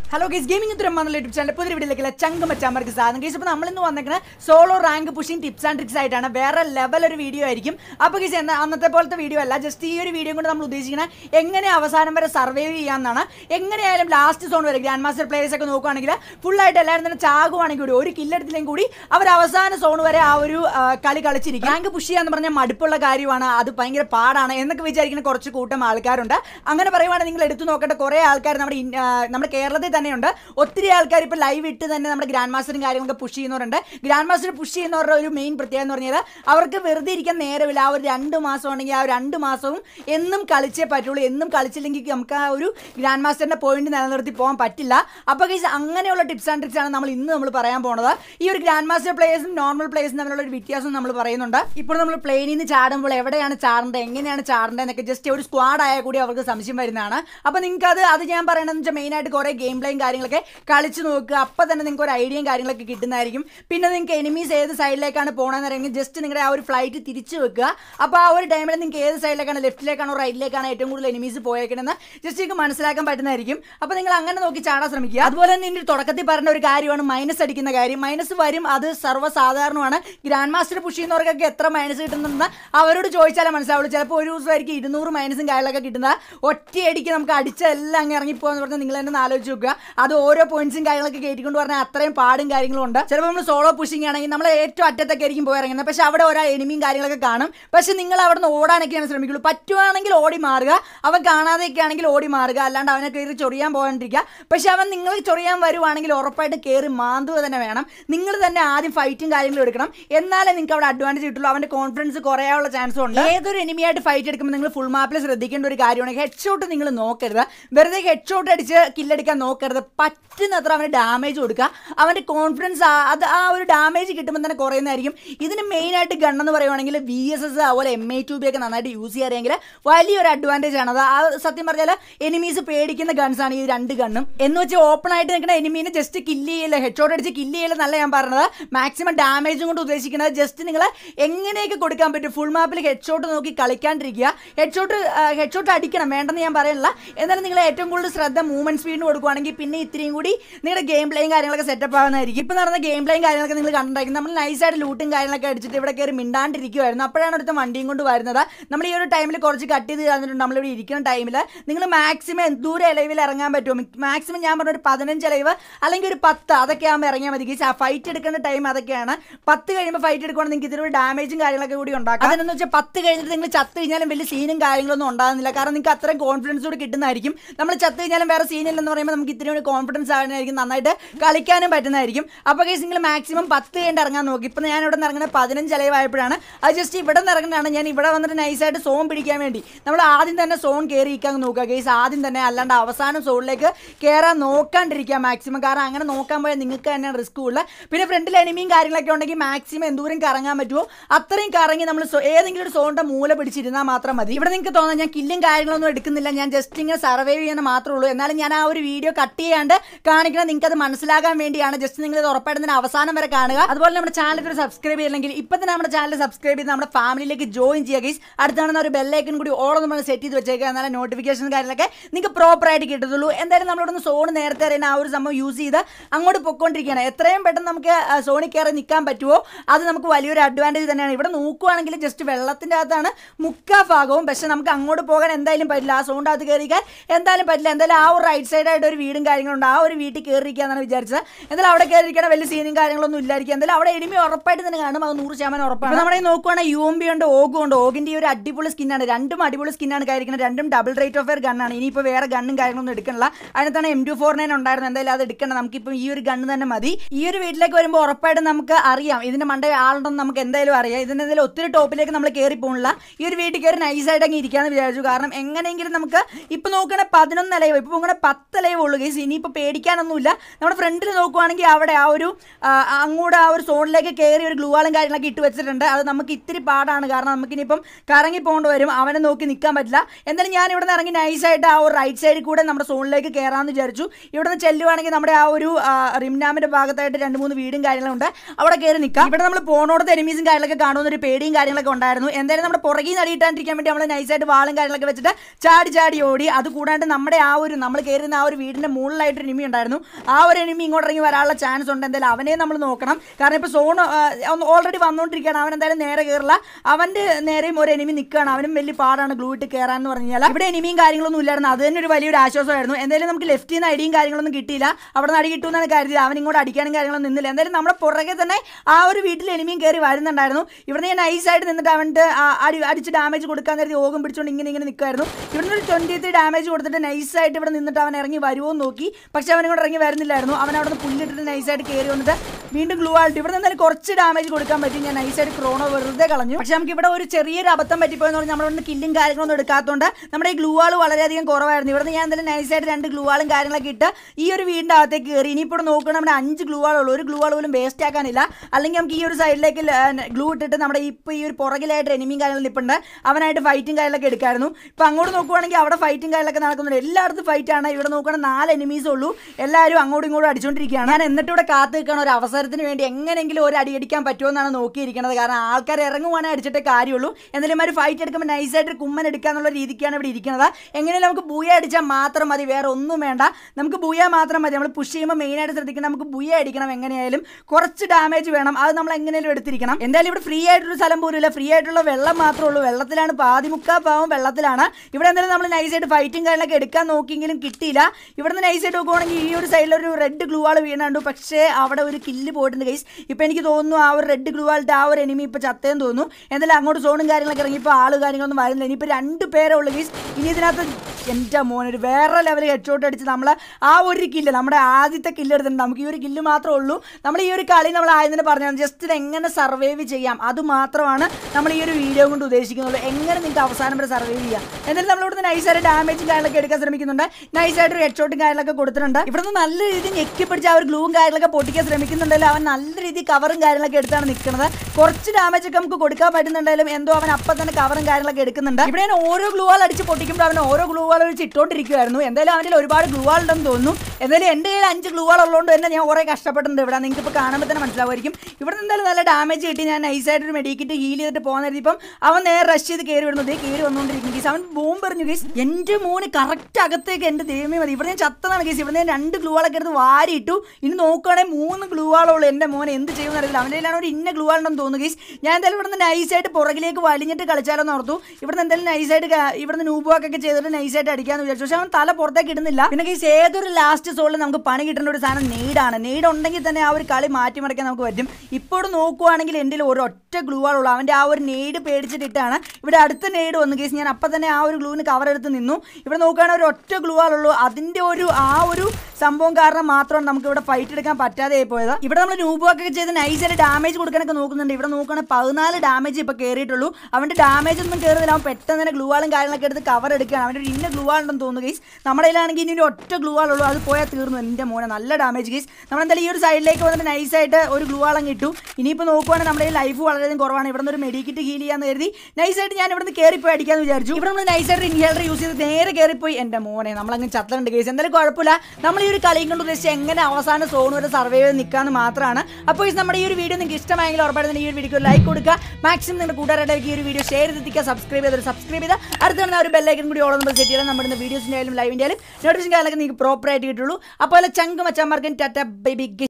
hello guys gaming ഉത്തരം വന്നുള്ള YouTube channel പുതിയ വീഡിയോയിലേക്ക് ചങ്കമച്ചാമർക്ക് സാധനം ഗൈസ് ഇപ്പോൾ നമ്മളിന്ന് വന്നിരിക്കുന്നത് solo rank pushing tips and tricks ആയിട്ടാണ് വേറെ ലെവൽ ഒരു വീഡിയോ ആയിരിക്കും അപ്പോൾ ഗൈസ് എന്നാ അന്നത്തെ പോലത്തെ വീഡിയോ അല്ല ജസ്റ്റ് ഈ ഒരു വീഡിയോ കൊണ്ട് നമ്മൾ ഉദ്ദേശിക്കുന്നത് എങ്ങനെ അവസാനം വരെ സർവൈവ് ചെയ്യാമെന്നാണ് എങ്ങനെയായാലും ലാസ്റ്റ് സോൺ വരെ ഗ്രാൻഡ് മാസ്റ്റർ പ്ലേയേഴ്സ് ഒക്കെ നോക്കുകയാണെങ്കിൽ ഫുൾ ആയിട്ട് എല്ലാവരും തന്നെ ചാകുവാണെങ്കിൽ കൂടി ഒരു കില്ലെടുത്തില്ലെങ്കിൽ കൂടി അവർ അവസാന സോൺ വരെ ആ ഒരു ആ, കളി കളിച്ചിരിക്കും റാങ്ക് പുഷ് ചെയ്യാന്ന് പറഞ്ഞാൽ മടുപ്പുള്ള കാര്യമാണ് അത് ഭയങ്കര പാടാണ് എന്നൊക്കെ വിചാരിക്കുന്ന കുറച്ച് കൂട്ടം ആൾക്കാരുണ്ട് അങ്ങനെ പറയുവാണെങ്കിൽ നിങ്ങൾ എടുത്തു നോക്കേണ്ട കുറേ ആൾക്കാർ നമ്മുടെ ഇൻ- ആ, നമ്മുടെ കേരളത്തിൽ തന്നെയുണ്ട് ഒത്തിരി ആൾക്കാർ ഇപ്പോൾ ലൈവ് ഇട്ട് തന്നെ നമ്മുടെ ഗ്രാൻഡ് മാസ്റ്ററും കാര്യങ്ങളൊക്കെ പുഷ് ചെയ്യുന്നവരുണ്ട് ഗ്രാൻഡ് മാസ്റ്റർ പുഷ് ചെയ്യുന്നവരുടെ ഒരു മെയിൻ പ്രത്യേകത എന്ന് പറഞ്ഞാൽ അവർക്ക് വെറുതെ ഇരിക്കാൻ നേരമില്ല ആ ഒരു രണ്ട് മാസം ഉണ്ടെങ്കിൽ ആ ഒരു രണ്ട് മാസവും എന്നും കളിച്ചേ പറ്റുള്ളൂ എന്നും കളിച്ചില്ലെങ്കിൽ നമുക്ക് ആ ഒരു ഗ്രാൻഡ് മാസ്റ്ററിന്റെ പോയിന്റ് നിലനിർത്തി പോകാൻ പറ്റില്ല അപ്പോൾ ഗൈസ് അങ്ങനെയുള്ള ടിപ്സ് ആൻഡ് ട്രിക്സ് ആണ് നമ്മൾ ഇന്ന് നമ്മൾ പറയാൻ പോണത് ഈ ഒരു ഗ്രാൻഡ് മാസ്റ്റർ പ്ലേയേഴ്സും നോർമൽ പ്ലേയേഴ്സും തമ്മിലുള്ള ഒരു വ്യത്യാസം നമ്മൾ പറയുന്നുണ്ട് ഇപ്പോൾ നമ്മൾ പ്ലെയിനിൽ നിന്ന് ചാടുമ്പോൾ എവിടെയാണ് ചാടേണ്ടത് എങ്ങനെയാണ് ചാടേണ്ടത് എന്നൊക്കെ ജസ്റ്റ് ഒരു സ്ക്വാഡ് ആയാൽ കൂടി അവർക്ക് സംശയം വരുന്നതാണ് അപ്പോൾ നിങ്ങൾക്ക് അത് അത് ഞാൻ പറയണമെന്ന് വെച്ചാൽ മെയിനായിട്ട് കുറേ ഗെയിം പ്ലേയും കാര്യങ്ങളൊക്കെ കളിച്ച് നോക്കുക അപ്പോൾ തന്നെ നിങ്ങൾക്ക് ഒരു ഐഡിയയും കാര്യങ്ങളൊക്കെ കിട്ടുന്നതായിരിക്കും പിന്നെ നിങ്ങൾക്ക് എനിമീസ് ഏത് സൈഡിലേക്കാണ് പോകണമെന്ന് അറിയെങ്കിൽ ജസ്റ്റ് നിങ്ങളുടെ ആ ഒരു ഫ്ലൈറ്റ് തിരിച്ചു വെക്കുക അപ്പോൾ ആ ഒരു ടൈമിൽ നിങ്ങൾക്ക് ഏത് സൈഡിലേക്കാണ് ലെഫ്റ്റിലേക്കാണോ റൈറ്റിലേക്കാണോ ഏറ്റവും കൂടുതൽ എനിമീസ് പോയേക്കണമെന്ന് ജസ്റ്റ് നിങ്ങൾക്ക് മനസ്സിലാക്കാൻ പറ്റുന്നതായിരിക്കും അപ്പോൾ നിങ്ങൾ അങ്ങനെ നോക്കി ചാടാൻ ശ്രമിക്കുക അതുപോലെ തന്നെ ഇതിൻ്റെ തുടക്കത്തിൽ പറഞ്ഞ ഒരു കാര്യമാണ് മൈനസ് അടിക്കുന്ന കാര്യം മൈനസ് വരും അത് സർവ്വസാധാരണമാണ് ഗ്രാൻഡ് മാസ്റ്റർ പുഷ് ചെയ്യുന്നവർക്കൊക്കെ എത്ര മൈനസ് കിട്ടുന്നുണ്ടെന്ന് അവരോട് ചോദിച്ചാലേ മനസ്സിലാവുള്ളൂ ചിലപ്പോൾ ഒരു ദിവസമായിരിക്കും ഇരുന്നൂറ് മൈനസും കാര്യങ്ങളൊക്കെ കിട്ടുന്നത് ഒറ്റയടിക്ക് നമുക്ക് അടിച്ച എല്ലാം അങ്ങ് ഇറങ്ങിപ്പോകാന്ന് പറഞ്ഞാൽ നിങ്ങൾ തന്നെ ഒന്ന് ആലോചിച്ച് നോക്കുക അത് ഓരോ പോയിന്റ്സും കാര്യങ്ങളൊക്കെ കയറ്റിക്കൊണ്ട് പറഞ്ഞാൽ അത്രയും പാടും കാര്യങ്ങളും ഉണ്ട് ചിലപ്പോൾ നമ്മൾ സോളോ പുഷിംഗ് ആണെങ്കിൽ നമ്മൾ ഏറ്റവും അറ്റത്തൊക്കെ ആയിരിക്കും പോയി ഇറങ്ങുന്നത് പക്ഷെ അവിടെ ഒരാൾ എനിമിയും കാര്യങ്ങളൊക്കെ കാണും പക്ഷെ നിങ്ങൾ അവിടെ നിന്ന് ഓടാനൊക്കെയാണ് ശ്രമിക്കുള്ളൂ പറ്റുവാണെങ്കിൽ ഓടി മാറുക അവൻ കാണാതെയൊക്കെ ആണെങ്കിൽ ഓടി മാറുക അല്ലാണ്ട് അവനെ കയറി ചൊറിയാൻ പോകാണ്ടിരിക്കുക പക്ഷെ അവൻ നിങ്ങൾ ചൊറിയാൻ വരുവാണെങ്കിൽ ഉറപ്പായിട്ട് കയറി മാന്തുക തന്നെ വേണം നിങ്ങൾ തന്നെ ആദ്യം ഫൈറ്റും കാര്യങ്ങളും എടുക്കണം എന്നാലേ നിങ്ങൾക്ക് അവിടെ അഡ്വാൻറ്റേജ് കിട്ടുള്ളൂ അവന്റെ കോൺഫിഡൻസ് കുറയാനുള്ള ചാൻസും ഉണ്ട് ഏതൊരു എനിമിയായിട്ട് ഫൈറ്റ് എടുക്കുമ്പോൾ നിങ്ങൾ ഫുൾ മാപ്പിൽ ശ്രദ്ധിക്കേണ്ട ഒരു കാര്യമാണ് ഹെഡ് ഷോട്ട് നിങ്ങൾ നോക്കരുത് വെറുതെ ഹെഡ് ഷോട്ട് അടിച്ച് കില്ലടിക്കാൻ നോക്കരുത് പറ്റുന്നത്ര അവന് ഡാമേജ് കൊടുക്കുക അവന്റെ കോൺഫിഡൻസ് അത് ആ ഒരു ഡാമേജ് കിട്ടുമ്പോൾ തന്നെ കുറയുന്നതായിരിക്കും ഇതിന് മെയിൻ ആയിട്ട് ഗണ്ണെന്ന് പറയുവാണെങ്കിൽ വി എസ് എസ് അതുപോലെ എം ഐ ടു ബി ഒക്കെ നന്നായിട്ട് യൂസ് ചെയ്യാറിയെങ്കിൽ വലിയൊരു അഡ്വാൻറ്റേജ് ആണ് അത് ആ സത്യം പറഞ്ഞാൽ എനിമീസ് പേടിക്കുന്ന ഗൺസ് ആണ് ഈ രണ്ട് ഗണ്ണും എന്ന് വെച്ചാൽ ഓപ്പൺ ആയിട്ട് നിൽക്കുന്ന എനിമീനെ ജസ്റ്റ് കില്ല് ചെയ്യില്ല ഹെഡ് ഷോട്ട് അടിച്ച് കില്ല് ചെയ്യില്ല എന്നല്ല ഞാൻ പറഞ്ഞത് മാക്സിമം ഡാമേജും കൊണ്ട് ഉദ്ദേശിക്കുന്നത് ജസ്റ്റ് നിങ്ങൾ എങ്ങനെയൊക്കെ കൊടുക്കാൻ പറ്റും ഫുൾ മാപ്പിൽ ഹെഡ് ഷോട്ട് നോക്കി കളിക്കാണ്ടിരിക്കുക ഹെഡ് ഷോട്ട് ഹെഡ് ഷോട്ട് അടിക്കണം വേണ്ടെന്ന് ഞാൻ പറയുന്നില്ല എന്നാലും നിങ്ങൾ ഏറ്റവും കൂടുതൽ ശ്രദ്ധ മൂവ്മെന്റ് സ്പീഡിന് കൊടുക്കുവാണെങ്കിൽ പിന്നെ ഇത്രയും കൂടി നിങ്ങളുടെ ഗെയിം പ്ലേയും കാര്യങ്ങളൊക്കെ സെറ്റപ്പ് ആവുന്നതായിരിക്കും ഇപ്പം നടന്ന ഗെയിം പ്ലേയും കാര്യങ്ങളൊക്കെ നിങ്ങൾ കണ്ടിരിക്കും നമ്മൾ നൈസായിട്ട് ലൂട്ടും കാര്യങ്ങളൊക്കെ അടിച്ചിട്ട് ഇവിടെ കയറി മിണ്ടാണ്ടിരിക്കുമായിരുന്നു അപ്പോഴാണ് അടുത്ത വണ്ടിയും കൊണ്ട് വരുന്നത് നമ്മൾ ഈ ഒരു ടൈമിൽ കുറച്ച് കട്ട് ചെയ്ത് തന്നിട്ടുണ്ട് നമ്മളിവിടെ ഇരിക്കുന്ന ടൈമിൽ നിങ്ങൾ മാക്സിമം ദൂരെ ലൈവിൽ ഇറങ്ങാൻ പറ്റുമോ മാക്സിമം ഞാൻ പറഞ്ഞ ഒരു പതിനഞ്ച് ലൈവ് അല്ലെങ്കിൽ ഒരു പത്ത് അതൊക്കെ ആകുമ്പോൾ ഇറങ്ങിയാൽ മതി ആ ഫൈറ്റ് എടുക്കേണ്ട ടൈം അതൊക്കെയാണ് പത്ത് കഴിയുമ്പോൾ ഫൈറ്റ് എടുക്കുവാണെങ്കിൽ നിങ്ങൾക്ക് ഇതിലൊരു ഡാമേജും കാര്യങ്ങളൊക്കെ കൂടി ഉണ്ടാക്കാം അതെന്ന് വെച്ചാൽ പത്ത് കഴിഞ്ഞിട്ട് നിങ്ങൾ ചത്ത് കഴിഞ്ഞാലും വലിയ സീനും കാര്യങ്ങളൊന്നും ഉണ്ടാകുന്നില്ല കാരണം നിങ്ങൾക്ക് അത്രയും കോൺഫിഡൻസ് കൂടി കിട്ടുന്നതായിരിക്കും നമ്മൾ ചത്ത് കഴിഞ്ഞാലും വേറെ സീനില്ലെന്ന് പറയുമ്പോൾ നമുക്ക് ഇത്രയും കൂടി കോൺഫിഡൻസ് ആവാനായിരിക്കും നന്നായിട്ട് കളിക്കാനും പറ്റുന്നതായിരിക്കും അപ്പോൾ കേസ് നിങ്ങൾ മാക്സിമം പത്ത് കഴിഞ്ഞിട്ട് ഇറങ്ങാൻ നോക്കി ഇപ്പം ഞാൻ ഇവിടെ നിന്ന് ഇറങ്ങുന്നത് പതിനഞ്ച് അലവായപ്പോഴാണ് അത് ജസ്റ്റ് ഇവിടെ നിന്ന് ഇറങ്ങുന്നതാണ് ഞാൻ ഇവിടെ വന്നിട്ട് നൈസായിട്ട് സോൺ പിടിക്കാൻ വേണ്ടി നമ്മൾ ആദ്യം തന്നെ സോൺ കയറി ഇരിക്കാൻ നോക്കുക കേസ് ആദ്യം തന്നെ അല്ലാണ്ട് അവസാനം സോണിലേക്ക് കയറാൻ നോക്കാണ്ടിരിക്കുക മാക്സിമം കാരണം അങ്ങനെ നോക്കാൻ പോയാൽ നിങ്ങൾക്ക് തന്നെ റിസ്ക് ഉള്ള പിന്നെ ഫ്രണ്ടിൽ എനിമിയും കാര്യങ്ങളൊക്കെ ഉണ്ടെങ്കിൽ മാക്സിമം എന്തോരം കറങ്ങാൻ പറ്റുമോ അത്രയും കറങ്ങി നമ്മൾ സോ- ഏതെങ്കിലും ഒരു സോണിന്റെ മൂല പിടിച്ചിരുന്നാൽ മാത്രം മതി ഇവിടെ നിങ്ങൾക്ക് തോന്നാം ഞാൻ കില്ലും കാര്യങ്ങളൊന്നും എടുക്കുന്നില്ല ഞാൻ ജസ്റ്റ് ഇങ്ങനെ സർവൈവ് ചെയ്യാൻ മാത്രമേ ഉള്ളൂ എന്നാലും ഞാൻ ആ ഒരു വീഡിയോ കട്ട് ചെയ്യാണ്ട് കാണിക്കണം നിങ്ങൾക്ക് അത് മനസ്സിലാകാൻ വേണ്ടിയാണ് ജസ്റ്റ് നിങ്ങൾ ഇത് ഉറപ്പായിട്ടും തന്നെ അവസാനം വരെ കാണുക അതുപോലെ നമ്മുടെ ചാനൽ ഒരു സബ്സ്ക്രൈബ് ചെയ്യില്ലെങ്കിൽ ഇപ്പം തന്നെ നമ്മുടെ ചാനൽ സബ്സ്ക്രൈബ് ചെയ്ത് നമ്മുടെ ഫാമിലിയിലേക്ക് ജോയിൻ ചെയ്യുക ഗൈസ് അടുത്താണ് ഒരു ബെല്ലൈക്കൻ കൂടി ഓളം നമ്മൾ സെറ്റ് ചെയ്ത് വെച്ചേക്കുക എന്നാലും നോട്ടിഫിക്കേഷൻ കാര്യങ്ങളൊക്കെ നിങ്ങൾക്ക് പ്രോപ്പർ ആയിട്ട് കിട്ടത്തുള്ളൂ എന്തായാലും നമ്മളിവിടെ നിന്ന് സോൺ നേരത്തെ അറിയുന്ന ആ ഒരു സംഭവം യൂസ് ചെയ്ത് അങ്ങോട്ട് പൊക്കോണ്ടിരിക്കുകയാണ് എത്രയും പെട്ടെന്ന് നമുക്ക് ആ, സോണിൽ കയറി നിൽക്കാൻ പറ്റുമോ അത് നമുക്ക് വലിയൊരു അഡ്വാൻറ്റേജ് തന്നെയാണ് ഇവിടെ നോക്കുവാണെങ്കിൽ ജസ്റ്റ് വെള്ളത്തിൻ്റെ അകത്താണ് മുക്കാ ഭാഗവും പക്ഷെ നമുക്ക് അങ്ങോട്ട് പോകാൻ എന്തായാലും പറ്റില്ല ആ സോണിൻ്റെ അകത്ത് കയറിക്കാൻ എന്തായാലും പറ്റില്ല എന്തായാലും ആ ഒരു റൈറ്റ് സൈഡായിട്ട് ഒരു വീടും കാര്യങ്ങളുണ്ട് ആ ഒരു വീട്ടിൽ കയറിയിരിക്കാന്നാണ് വിചാരിച്ചത് എന്തായാലും അവിടെ കയറിയിരിക്കണ വലിയ സീനും കാര്യങ്ങളൊന്നും ഇല്ലായിരിക്കും എന്തായാലും അവിടെ എളിമ ഉറപ്പായിട്ട് തന്നെ കാണും അത് നൂറ് ശതമാനം ഉറപ്പാണ് നമ്മുടെ ഈ നോക്കുവാണെങ്കിൽ യു എം ബി ഉണ്ട് ഓഗും ഉണ്ട് ഓഗിൻ്റെ ഈ ഒരു അടിപൊളി സ്കിന്നാണ് രണ്ടും അടിപൊളി സ്കിന്നാണ് കയറിക്കുന്നത് രണ്ടും ഡബിൾ റേറ്റ് ഓഫ് എയർ ഗണ്ണാണ് ഇനിയിപ്പോൾ വേറെ ഗണ്ണും കാര്യങ്ങളൊന്നും എടുക്കണില്ല അതിനകത്താണ് എം ടു ഫോർ നയൻ ഉണ്ടായിരുന്നു എന്തായാലും അത് എടുക്കണം നമുക്കിപ്പം ഈ ഒരു ഗണ്ണ് തന്നെ മതി ഈ ഒരു വീട്ടിലേക്ക് വരുമ്പോൾ ഉറപ്പായിട്ടും നമുക്ക് അറിയാം ഇതിന്റെ മണ്ടേ ആളുണ്ടെന്ന് നമുക്ക് എന്തായാലും അറിയാം ഇതിന്റെ എന്തെങ്കിലും ഒത്തിരി ടോപ്പിലേക്ക് നമ്മൾ കയറി പോകണില്ല ഈ ഒരു വീട്ടിൽ കയറി നൈസായിട്ട് അങ്ങ് ഇരിക്കാന്ന് വിചാരിച്ചു കാരണം എങ്ങനെയെങ്കിലും നമുക്ക് ഇപ്പൊ നോക്കണ പതിനൊന്ന് ലൈവ് ഇപ്പൊ നോക്കണ പത്ത് ലൈവ് ഉള്ളൂ കേസ് ഇനിയിപ്പോൾ പേടിക്കാനൊന്നുമില്ല നമ്മുടെ ഫ്രണ്ടിൽ നോക്കുവാണെങ്കിൽ അവിടെ ആ ഒരു ആ, അങ്ങോട്ട് ആ ഒരു സോണിലേക്ക് കയറി ഒരു ഗ്ലൂവാളും കാര്യങ്ങളൊക്കെ ഇട്ട് വെച്ചിട്ടുണ്ട് അത് നമുക്ക് ഇത്തിരി പാടാണ് കാരണം നമുക്ക് ഇനിയിപ്പം കറങ്ങി പോകേണ്ടി വരും അവനെ നോക്കി നിൽക്കാൻ പറ്റില്ല എന്തായാലും ഞാൻ ഇവിടെ നിന്ന് ഇറങ്ങി നൈസായിട്ട് ആ ഒരു റൈറ്റ് സൈഡിൽ കൂടെ നമ്മുടെ സോണിലേക്ക് കയറാമെന്ന് വിചാരിച്ചു ഇവിടെ നിന്ന് ചെല്ലുവാണെങ്കിൽ നമ്മുടെ ആ ഒരു ആ, റിംനാമിന്റെ ഭാഗത്തായിട്ട് രണ്ട് മൂന്ന് വീടും കാര്യങ്ങളുണ്ട് അവിടെ കയറി നിൽക്കാം ഇവിടെ നമ്മൾ പോണോടത്ത് എനിമീസും കാര്യങ്ങളൊക്കെ കാണുന്ന ഒരു പേടിയും കാര്യങ്ങളൊക്കെ ഉണ്ടായിരുന്നു എന്തായാലും നമ്മുടെ പുറകിൽ നിന്ന് അടിയിട്ടാണ്ടിരിക്കാൻ വേണ്ടി നമ്മൾ നൈസായിട്ട് വാളും കാര്യങ്ങളൊക്കെ വെച്ചിട്ട് ചാടി ചാടി ഓടി അത് കൂടാണ്ട് നമ്മുടെ ആ ഒരു നമ്മൾ കയറുന്ന ആ ഒരു വീടിന്റെ മുകളിലായിട്ട് എനിമി ഉണ്ടായിരുന്നു ആ ഒരു എനിമി ഇങ്ങോട്ട് ഇറങ്ങി വരാനുള്ള ചാൻസ് ഉണ്ട് എന്തായാലും അവനെ നമ്മൾ നോക്കണം കാരണം ഇപ്പോൾ സോൺ ഓൾറെഡി വന്നുകൊണ്ടിരിക്കുകയാണ് അവൻ എന്തായാലും നേരെ കയറില്ല അവൻ്റെ നേരെയും ഒരു എനിമി നിൽക്കുകയാണ് അവനും വലിയ പാടാണ് ഗ്ലൂ ഇട്ട് കയറാൻ എന്ന് പറഞ്ഞാൽ ഇവിടെ എനിമിയും കാര്യങ്ങളൊന്നും ഇല്ലായിരുന്നു അത് തന്നെ ഒരു വലിയൊരു ആശ്വാസമായിരുന്നു എന്തായാലും നമുക്ക് ലെഫ്റ്റിൽ നിന്ന് അടിയും കാര്യങ്ങളൊന്നും കിട്ടിയില്ല അവിടെ നിന്ന് അടി കിട്ടുമെന്നാണ് കരുതിയത് അവൻ ഇങ്ങോട്ട് അടിക്കാനും കാര്യങ്ങളൊന്നും നിന്നില്ല എന്തായാലും നമ്മുടെ പുറകെ തന്നെ ആ ഒരു വീട്ടിൽ എനിമിയും കയറി വരുന്നുണ്ടായിരുന്നു ഇവിടുന്ന് ഞാൻ നൈസായിട്ട് നിന്നിട്ട് അവൻ്റെ ആ അടി അടിച്ച് ഡാമേജ് കൊടുക്കാൻ കരുതി ഓകം പിടിച്ചുകൊണ്ട് ഇങ്ങനെ ഇങ്ങനെ നിൽക്കുമായിരുന്നു ഇവിടുന്ന് ഒരു ട്വൻറ്റി ത്രീ ഡാമേജ് കൊടുത്തിട്ട് നൈസായിട്ട് ഇവിടെ നിന്നിട്ട് അവൻ ഇറങ്ങി വരുമോ എന്ന് നോക്കി പക്ഷെ അവൻ ഇങ്ങോട്ട് ഇറങ്ങി വരുന്നില്ലായിരുന്നു അവൻ അവിടെ നിന്ന് പുല്ലിട്ടിട്ട് നൈസായിട്ട് കയറി വന്നിട്ട് വീണ്ടും ഗ്ലൂ ആയിട്ട് ഇവിടെ നിന്നാലും കുറച്ച് ഡാമേജ് കൊടുക്കാൻ പറ്റി ഞാൻ നൈസായിട്ട് ക്രോണോ വെറുതെ കളഞ്ഞു പക്ഷെ നമുക്ക് ഇവിടെ ഒരു ചെറിയൊരു അബദ്ധം പറ്റിപ്പോയെന്ന് പറഞ്ഞാൽ നമ്മളിവിടെ കില്ലും കാര്യങ്ങളൊന്നും എടുക്കാത്തതുകൊണ്ട് നമ്മുടെ ഈ ഗ്ലൂ ആൾ വളരെയധികം കുറവായിരുന്നു ഇവിടെ ഞാൻ എന്തായാലും നൈസായിട്ട് രണ്ട് ഗ്ലൂ ആളും കാര്യങ്ങളൊക്കെ ഇട്ട് ഈ ഒരു വീടിൻ്റെ അകത്തേക്ക് കയറി ഇനിയിപ്പോൾ നോക്കണം നമ്മുടെ അഞ്ച് ഗ്ലൂ ആളുള്ളൂ ഒരു ഗ്ലൂ ആൾ പോലും വേസ്റ്റ് ആക്കാനില്ല അല്ലെങ്കിൽ നമുക്ക് ഈ ഒരു സൈഡിലേക്ക് ഗ്ലൂ ഇട്ടിട്ട് നമ്മുടെ ഇപ്പോൾ ഈ ഒരു പുറകിലായിട്ട് എനിമിയും കാര്യങ്ങളും നിൽപ്പുണ്ട് അവനായിട്ട് ഫൈറ്റും കാര്യങ്ങളൊക്കെ എടുക്കായിരുന്നു ഇപ്പം അങ്ങോട്ട് നോക്കുവാണെങ്കിൽ അവിടെ ഫൈറ്റും കാര്യങ്ങളൊക്കെ നടക്കുന്നുണ്ട് എല്ലായിടത്തും ഫൈറ്റാണ് ഇവിടെ നോക്കുകയാണെങ്കിൽ നാല് എനിമീസേ ഉള്ളൂ എല്ലാവരും അങ്ങോട്ടും ഇങ്ങോട്ടും അടിച്ചുകൊണ്ടിരിക്കുകയാണ് ഞാൻ എന്നിട്ട് ഇവിടെ കാത്തു നിൽക്കണം ഒരു അവസരത്തിന് വേണ്ടി എങ്ങനെയെങ്കിലും ഒരു അടി അടിക്കാൻ പറ്റുമോ എന്നാണ് നോക്കിയിരിക്കുന്നത് കാരണം ആൾക്കാർ ഇറങ്ങുവാണെങ്കിൽ അടിച്ചിട്ടേ കാര്യമുള്ളൂ എന്തെങ്കിലും ഒരു ഫൈറ്റ് എടുക്കുമ്പോൾ നൈസായിട്ട് ഒരു കുമ്മൻ എടുക്കുക എന്നുള്ള രീതിക്കാണ് ഇവിടെ ഇരിക്കുന്നത് എങ്ങനെയും നമുക്ക് ബുയ അടിച്ചാൽ മാത്രം മതി വേറെ ഒന്നും വേണ്ട നമുക്ക് ബുയ മാത്രം മതി നമ്മൾ പുഷ് ചെയ്യുമ്പോൾ മെയിനായിട്ട് ശ്രദ്ധിക്കണം നമുക്ക് ബുയ അടിക്കണം എങ്ങനെയായാലും കുറച്ച് ഡാമേജ് വേണം അത് നമ്മൾ എങ്ങനെയാലും എടുത്തിരിക്കണം എന്തായാലും ഇവിടെ ഫ്രീ ആയിട്ടൊരു സ്ഥലം പോലും ഇല്ല ഫ്രീ ആയിട്ടുള്ള വെള്ളം മാത്രമേ ഉള്ളൂ വെള്ളത്തിലാണ് പാതി മുക്കാ പാവം വെള്ളത്തിലാണ് ഇവിടെ എന്തായാലും നമ്മൾ നൈസായിട്ട് ഫൈറ്റും കാര്യങ്ങളൊക്കെ എടുക്കാൻ നോക്കിയെങ്കിലും കിട്ടിയില്ല ഇവിടെ നിന്ന് നൈസായിട്ട് നോക്കുവാണെങ്കിൽ ഈ ഒരു സൈഡിൽ ഒരു റെഡ് ഗ്ലൂ ആൾ വീണുണ്ട് പക്ഷേ അവിടെ ഒരു കില്ല് പോയിട്ടുണ്ട് ഗൈസ് ഇപ്പം എനിക്ക് തോന്നുന്നു ആ ഒരു റെഡ് ഗ്ലൂ ആളിൻ്റെ ആ ഒരു എനിമി ഇപ്പോൾ ചത്തേന്ന് തോന്നുന്നു എന്തായാലും അങ്ങോട്ട് സോണും കാര്യങ്ങളൊക്കെ ഇറങ്ങി ഇപ്പോൾ ആള് കാര്യങ്ങളൊന്നും വരുന്നില്ല ഇനിയിപ്പോൾ രണ്ട് പേരേ ഉള്ളൂ ഗൈസ് ഇനി ഇതിനകത്ത് എൻ്റെ മോൻ ഒരു വേറെ ലെവൽ ഹെഡ്ഷോട്ട് അടിച്ച് നമ്മൾ ആ ഒരു കില്ല് നമ്മുടെ ആദ്യത്തെ കില്ല് എടുത്തിട്ടുണ്ട് നമുക്ക് ഈ ഒരു കില്ല് മാത്രമേ ഉള്ളൂ നമ്മൾ ഈ ഒരു കളി നമ്മൾ ആദ്യം തന്നെ പറഞ്ഞത് ജസ്റ്റ് ഇത് എങ്ങനെ സർവൈവ് ചെയ്യാം അത് മാത്രമാണ് നമ്മൾ ഈ ഒരു വീഡിയോ കൊണ്ട് ഉദ്ദേശിക്കുന്നുള്ളൂ എങ്ങനെ നിങ്ങൾക്ക് അവസാനം വരെ സർവൈവ് ചെയ്യാം എന്നാലും നമ്മൾ ഇവിടുന്ന് നൈസായിട്ട് ഡാമേജും കാര്യങ്ങളൊക്കെ എടുക്കാൻ ശ്രമിക്കുന്നുണ്ട് നൈസായിട്ട് ഒരു ഹെഡ്ഷോട്ടും കാര്യങ്ങളൊക്കെ കൊടുത്തിട്ടുണ്ട് ഇവിടുന്ന് നല്ല രീതിയിൽ ഞെക്കി പിടിച്ച് ആ ഒരു ഗ്ലൂവും കാര്യങ്ങളൊക്കെ പൊട്ടിക്കാൻ ശ്രമിക്കുന്നുണ്ടെങ്കിലും അവൻ നല്ല രീതിയിൽ കവറും കാര്യങ്ങളൊക്കെ എടുത്താണ് നിൽക്കുന്നത് കുറച്ച് ഡാമേജ് ഒക്കെ നമുക്ക് കൊടുക്കാൻ പറ്റുന്നുണ്ടെങ്കിലും എന്തോ അവൻ അപ്പം തന്നെ കവറും കാര്യങ്ങളൊക്കെ എടുക്കുന്നുണ്ട് ഇവിടെ ഞാൻ ഓരോ ഗ്ലൂ വാൾ അടിച്ച് പൊട്ടിക്കുമ്പോൾ അവൻ ഓരോ ഗ്ലൂ വാൾ വെച്ച് ഇട്ടോണ്ടിരിക്കുമായിരുന്നു എന്തായാലും അവൻ്റെ ഒരുപാട് ഗ്ലൂ വാൾ ഉണ്ടെന്ന് തോന്നുന്നു എന്തായാലും എൻ്റെ കയ്യിൽ അഞ്ച് ഗ്ലൂ വാൾ ഉള്ളതുകൊണ്ട് തന്നെ ഞാൻ കുറേ കഷ്ടപ്പെട്ടിട്ടുണ്ട് ഇവിടെ നിങ്ങൾക്ക് ഇപ്പോൾ കാണുമ്പോൾ തന്നെ മനസ്സിലാവുമായിരിക്കും ഇവിടെ നിന്ന് എന്തായാലും നല്ല ഡാമേജ് കിട്ടി ഞാൻ നൈസായിട്ട് ഒരു മെഡിക്കിറ്റ് ഹീൽ ചെയ്തിട്ട് പോകുന്ന ഇപ്പം അവൻ നേരെ റഷ് ചെയ്ത് കയറി വിടുന്നു ദേ കയറി വന്നുകൊണ്ടിരിക്കും ഗീസ് അവൻ ബോംബ് എറിഞ്ഞു ഗീസ് എൻ്റെ മോന് കറക്റ്റ് അകത്തേക്ക് എൻ്റെ ദൈവമേ മതി ഇവിടെ ഞാൻ ചത്തതാണ് ഗീസ് ഇവിടെ ഞാൻ രണ്ട് ഗ്ലൂ വാളൊക്കെ എടുത്ത് വാരിയിട്ടു ഇനി നോക്കുകയാണെങ്കിൽ മൂന്ന് ഗ്ലൂ വാളുള്ളൂ എൻ്റെ മോനെ എന്ത് ചെയ്യുമെന്ന് അറിയില്ല അവൻ്റെ കയ്യിലാണ് ഒരു ഇന്ന ഗ്ലൂ വാളുണ്ടെന്ന് തോന്നുന്നു ഗീസ് ഞാൻ എന്തായാലും ഇവിടുന്ന് നൈസായിട്ട് പുറകിലേക്ക് വലിഞ്ഞിട്ട് കളിച്ചാലോന്ന് ഓർത്തു ഇവിടുന്ന് എന്തായാലും നൈസായിട്ട് ക- ഇവിടുന്ന് നൂബുവാക്കൊക്കെ ചെയ്തിട്ട് നൈസായിട്ട് അടിക്കാന്ന് വിചാരിച്ചു പക്ഷെ അവൻ തല പുറത്തേക്ക് ഇടുന്നില്ല പിന്നെ ഗീസ് ഏതൊരു ലാസ്റ്റ് സോളിൽ നമുക്ക് പണി കിട്ടേണ്ട ഒരു സാധനം നെയ്ഡാണ് നെയ്ഡ് ഉണ്ടെങ്കിൽ തന്നെ ആ ഒരു കളി മാറ്റിമറിക്കാൻ നമുക്ക് പറ്റും ഇപ്പോഴും നോക്കുവാണെങ്കിൽ എൻ്റെ കയ്യിൽ ഒരു ഒറ്റ ഗ്ലൂ ആളുള്ളൂ അവൻ്റെ ആ ഒരു നെയ്ഡ് പേടിച്ചിട്ടിട്ടാണ് ഇവിടെ അടുത്ത നെയ്ഡ് വന്നു കേസ് ഞാൻ അപ്പം തന്നെ ആ ഒരു ഗ്ലൂവിന് കവർ എടുത്ത് നിന്നു ഇവിടെ നോക്കുകയാണെങ്കിൽ ഒരു ഒറ്റ ഗ്ലൂ ആളുള്ളൂ അതിൻ്റെ ഒരു ആ ഒരു സംഭവം കാരണം മാത്രമാണ് നമുക്ക് ഇവിടെ ഫൈറ്റ് എടുക്കാൻ പറ്റാതെ ആയി പോയത് ഇവിടെ നമ്മൾ നൂബൊക്കെ ചെയ്ത് നൈസായിട്ട് ഡാമേജ് കൊടുക്കാനൊക്കെ നോക്കുന്നുണ്ട് ഇവിടെ നോക്കുകയാണെങ്കിൽ പതിനാല് ഡാമേജ് ഇപ്പോൾ കയറിയിട്ടുള്ളൂ അവൻ്റെ ഡാമേജ് ഒന്നും കയറുന്നില്ല അവൻ പെട്ടെന്ന് തന്നെ ഗ്ലൂ ആളും കാര്യങ്ങളൊക്കെ എടുത്ത് കവർ എടുക്കുകയാണ് അവൻ്റെ ഒരു ഇന്ന ഗ്ലൂ ആളുണ്ടെന്ന് തോന്നുന്നു ഗൈസ് നമ്മുടെ കയ്യിലാണെങ്കിൽ ഇനി ഒരു ഒറ്റ ഗ്ലൂ ആളുള്ളൂ അത് പോയാൽ തീർന്നു എൻ്റെ മോനെ നല്ല ഡാമേജ് ഗൈസ് നമ്മളെന്തായാലും ഈ ഒരു സൈഡിലേക്ക് വന്നിട്ട് നൈസായിട്ട് ഒരു ഗ്ലൂ ആളം ഇട്ടു ഇനിയിപ്പോൾ നോക്കുവാണെങ്കിൽ നമ്മുടെ ലൈഫ് വളരെയധികം കുറവാണ് ഇവിടെ നിന്ന് ഒരു മെഡിക്കിറ്റ് ഹീൽ ചെയ്യാന്ന് കരുതി നൈസായിട്ട് ഞാൻ ഇവിടുന്ന് കയറിപ്പോയി അടിക്കാന്ന് വിചാരിച്ചു ഇവിടെ നമ്മൾ നൈസായിട്ട് ഇൻഹേലർ യൂസ് ചെയ്ത് നേരെ കയറിപ്പോയി എൻ്റെ മോനെ നമ്മളങ്ങ് ചത്തലുണ്ട് കേസ് എന്തായാലും കുഴപ്പമില്ല നമ്മൾ ഈ ഒരു കളിയും കൊണ്ട് ഉദ്ദേശിച്ച് എങ്ങനെ അവസാന സോൺ വരെ സർവൈവ് ചെയ്ത് നിൽക്കാമെന്ന് മാത്രമാണ് അപ്പോൾ guys, നമ്മുടെ ഈ ഒരു വീഡിയോ നിങ്ങൾക്ക് ഇഷ്ടമായെങ്കിൽ ഉറപ്പായിട്ടും ഈ ഒരു വീഡിയോ ലൈക്ക് കൊടുക്കുക മാക്സിമം നിങ്ങളുടെ കൂട്ടുകാരുടെ ഈ ഒരു വീഡിയോ ഷെയർ ചെയ്തിരിക്കുക സബ്സ്ക്രൈബ് ചെയ്ത് സബ്സ്ക്രൈബ് ചെയ്ത് അടുത്ത തന്നെ ഒരു ബെല്ലൈക്കൻ കൂടി ഓളം സെറ്റ് ചെയ്താൽ നമ്മുടെ വീഡിയോസിൻ്റെ ആയാലും ലൈവിൻ്റെ ആയാലും നോട്ടിഫിക്കേഷൻ കാര്യങ്ങളൊക്കെ നിങ്ങൾക്ക് പ്രോപ്പർ ആയിട്ട് കിട്ടുള്ളൂ അപ്പോൾ ചങ്ക് മച്ചാമാർക്കും ടാറ്റ ബൈ ബിഗ്